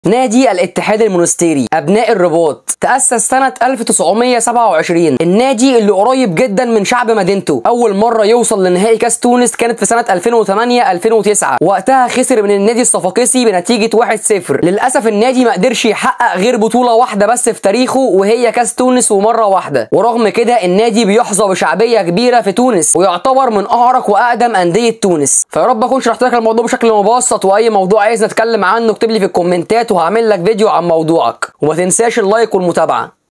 نادي الاتحاد المونستيري أبناء الرباط تأسس سنة 1927 النادي اللي قريب جدا من شعب مدينته أول مرة يوصل لنهائي كأس تونس كانت في سنة 2008-2009 وقتها خسر من النادي الصفاقسي بنتيجة 1-0 للأسف النادي ما قدرش يحقق غير بطولة واحدة بس في تاريخه وهي كأس تونس ومرة واحدة ورغم كده النادي بيحظى بشعبية كبيرة في تونس ويعتبر من أعرق وأقدم أندية تونس فيا رب أكون شرحت لك الموضوع بشكل مبسط وأي موضوع عايز نتكلم عنه اكتب لي في الكومنتات وهعمل لك فيديو عن موضوعك وما تنساش اللايك والمتابعة